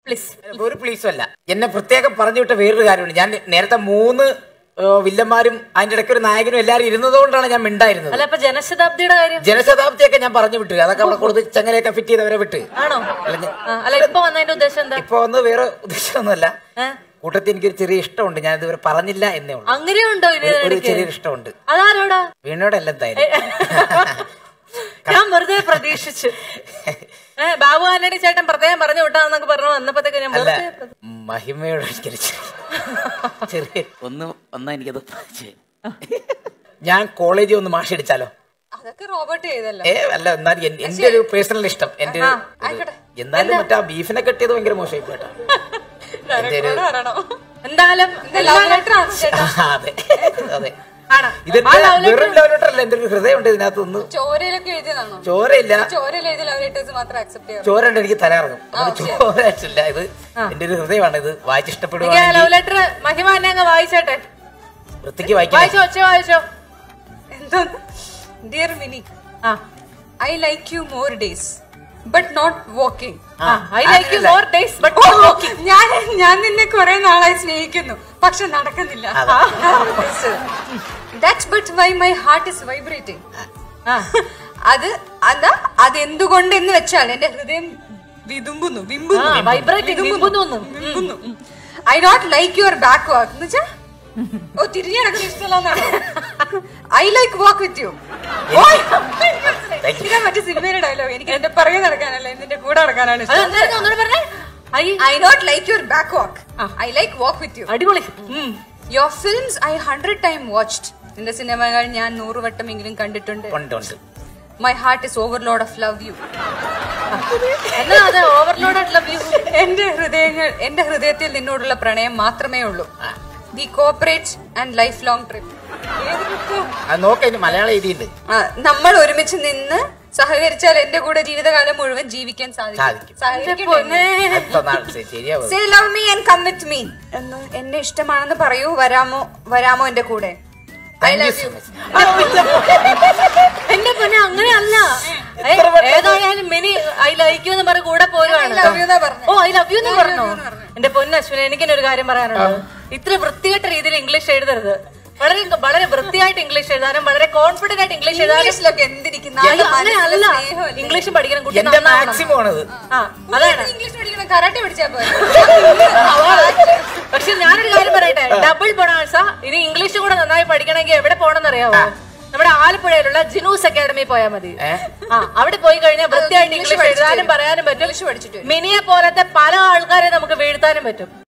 Please ഒരു പ്ലീസും അല്ല എന്നെ പ്രത്യേകം പറഞ്ഞു വിട്ട വേറൊരു കാര്യമുണ്ട് ഞാൻ നേരത്തെ മൂന്ന് ഏ, വില്ലന്മാരും അതിന്റെ ഇടയ്ക്ക് ഒരു നായകനും എല്ലാവരും ഇരുന്നതുകൊണ്ടാണ് ഞാൻ മിണ്ടായിരുന്നത് അല്ല അപ്പൊ ജനശതാബ്ദിയുടെ കാര്യം ജനശതാബ്ദിയൊക്കെ ഞാൻ പറഞ്ഞു വിട്ടു അതൊക്കെ അവിടെ കൊടുത്ത് ചങ്ങലയൊക്കെ ഫിറ്റ് ചെയ്തവരെ വിട്ട് ആണോ അല്ല ഞാൻ- ആ, അല്ല ഇപ്പൊ വന്നതിന്റെ ഉദ്ദേശം എന്താ ഇപ്പൊ വന്ന് വേറെ ഉദ്ദേശമൊന്നുമല്ല ഏ? കൂട്ടത്തിൽ എനിക്കൊരു ചെറിയ ഇഷ്ടമുണ്ട് ഞാൻ ഇതുവരെ പറഞ്ഞില്ല എന്നേ ഉള്ളൂ അങ്ങനെയുണ്ടോ ഇനി ഒരു- ഒരു ഇടയ്ക്ക്? ചെറിയൊരു ഇഷ്ടമുണ്ട് അതാരോടാ വീണോടല്ല എന്തായാലും ഞാൻ വെറുതെ പ്രതീക്ഷിച്ചു ഏ ബാബു ആന്റണി ചേട്ടൻ പ്രത്യേകം പറഞ്ഞു വിട്ടാന്നൊക്കെ പറഞ്ഞു വന്നപ്പോഴത്തേക്ക് ഞാൻ അല്ല വെറുതെ പ്രതി- മഹിമയോട് എനിക്കൊരു ചെറിയ- ചെറിയ ഒന്ന് ഒന്നാ എനിക്കത് പരിചയം. ഞാൻ കോളേജിൽ ഒന്ന് മാഷ് അടിച്ചാലോ അതൊക്കെ റോബോട്ട് ചെയ്തല്ലോ ഏ അല്ല എന്നാലും എൻ- എന്റെ ഒരു പേഴ്സണൽ ഇഷ്ടം എന്റെ ഒരു- ആയിക്കോട്ടെ. എന്നാലും മറ്റേ ആ ബീഫിനെ കെട്ടിയത് ഭയങ്കര മോശമായി പോയിട്ടാ എന്റെ ഒരു പറയണോ എന്തായാലും ലവ് ലെറ്റർ ആണ് ചേട്ടാ അതെ അതെ ആണ് ഇതെന്റെ വെറും ലവ് ലെറ്റർ അല്ല എന്റെ ഒരു ഹൃദയമുണ്ട് ഇതിനകത്ത് ഒന്ന് ചോരയിലൊക്കെ എഴുതിയതാണോ ചോരയില്ല ചോരയിൽ എഴുതിയ ലവ് ലെറ്റേഴ്സ് മാത്രം അക്സെപ്റ്റ് ചെയ്യാം ചോര ഉണ്ട് എനിക്ക് തലയിറങ്ങും അത് ചോരയില്ല ഇത് എന്റെ ഒരു ഹൃദയമാണ് ഇത് വായിച്ചിഷ്ടപ്പെടുക ലവ് ലെറ്റർ മഹിമ എന്നെ അങ്ങ് വായിച്ചോട്ടെ വൃത്തിക്ക് വായിക്കാൻ വായിച്ചോ ഒച്ച വായിച്ചോ എന്തോന്ന് ഡിയർ മിനി ആ I like you more days but not walking I like you more days but ഞാൻ ഞാൻ നിന്നെ കുറെ നാളായി സ്നേഹിക്കുന്നു പക്ഷെ നടക്കുന്നില്ല that's but why my heart is vibrating അത് അതാ അതെന്തുകൊണ്ട് എന്ന് വെച്ചാൽ എന്റെ ഹൃദയം വിതുമ്പുന്നു വിമ്പുന്നു വൈബ്രേറ്റിംഗ് വിമ്പുന്നു വിമ്പുന്നു I not like your back walk എന്ന് വെച്ചാ ഓ തിരിഞ്ഞു നടക്കുന്ന ഇഷ്ടമല്ലാന്നാണ് I like walk with you ഇതാ മറ്റേ സിനിമയുടെ ഡയലോഗ് എനിക്ക് എന്റെ പുറകെ നടക്കാനല്ല എന്റെ കൂടെ നടക്കാനാണ് ഇഷ്ടം അതെന്തായിരുന്നു ഒന്നുകൂടെ പറഞ്ഞേ I I not like your back walk I like walk with you അടിപൊളി your films I hundred time watched എന്റെ സിനിമകൾ ഞാൻ നൂറ് വട്ടമെങ്കിലും കണ്ടിട്ടുണ്ട് ഉണ്ട് ഉണ്ട് my heart is overload of love you എന്നാ അത് ഓവർലോഡ് ആയിട്ടുള്ള വ്യൂ എന്റെ ഹൃദയങ്ങൾ എന്റെ ഹൃദയത്തിൽ നിന്നോടുള്ള പ്രണയം മാത്രമേ ഉള്ളൂ we cooperate and life long trip അത് നോക്ക ഇതിന് മലയാളം എഴുതിയിട്ടുണ്ട് നമ്മൾ ഒരുമിച്ച് നിന്ന് സഹകരിച്ചാൽ എന്റെ കൂടെ ജീവിതകാലം മുഴുവൻ ജീവിക്കാൻ സാധിക്കും സാധിക്കും. സഹകരിക്കണ്ടേ? അടുത്ത നാൾ ശരി, ശരിയാവും Say love me and come with me. എന്ന് എന്നെ ഇഷ്ടമാണെന്ന് പറയൂ വരാമോ വരാമോ എന്റെ കൂടെ I Thank you love so you much. എന്റെ പൊന്നെ അങ്ങനെയല്ല ഏ, ഏതായാലും മിനി ഐ ലൈക്ക് യു എന്ന് പറഞ്ഞ കൂടെ പോരുവാണ് I love you എന്നാ പറഞ്ഞെ. ഓ ഐ ലവ് യു എന്ന് പറഞ്ഞോ എന്റെ പൊന്ന അശ്വിനി എനിക്ക് ഒരു കാര്യം പറയാനുള്ളത് ഇത്ര വൃത്തികെട്ട രീതിയിൽ ഇംഗ്ലീഷ് എഴുതരുത് വളരെ വളരെ വൃത്തിയായിട്ട് ഇംഗ്ലീഷ് എഴുതാനും വളരെ കോൺഫിഡന്റ് ആയിട്ട് ഇംഗ്ലീഷ് എഴുതാനും ഇംഗ്ലീഷിലൊക്കെ എന്തിരിക്കുന്ന അയ്യോ, അങ്ങനെ അല്ല ഇംഗ്ലീഷ് പഠിക്കണം കുട്ടി എന്റെ നന്നാവണം. മാക്സിമം ആണത് ആ അതാണ് ഇംഗ്ലീഷ് പഠിക്കണം കരാട്ടെ പഠിച്ചാ പോലെ പക്ഷെ ഞാനൊരു കാര്യം പറയട്ടെ ഡബിൾ ബൊണാൾസ ഇനി ഇംഗ്ലീഷ് കൂടെ നന്നായി പഠിക്കണമെങ്കിൽ എവിടെ പോകണമെന്ന് അറിയാവോ നമ്മുടെ ആലപ്പുഴയിലുള്ള ജിനൂസ് അക്കാദമി പോയാൽ മതി ആ അവിടെ പോയി കഴിഞ്ഞാൽ വൃത്തിയായിട്ട് ഇംഗ്ലീഷ് എഴുതാനും പറയാനും പറ്റും മിനിയെ പോലത്തെ പല ആൾക്കാരെ നമുക്ക് വീഴ്ത്താനും പറ്റും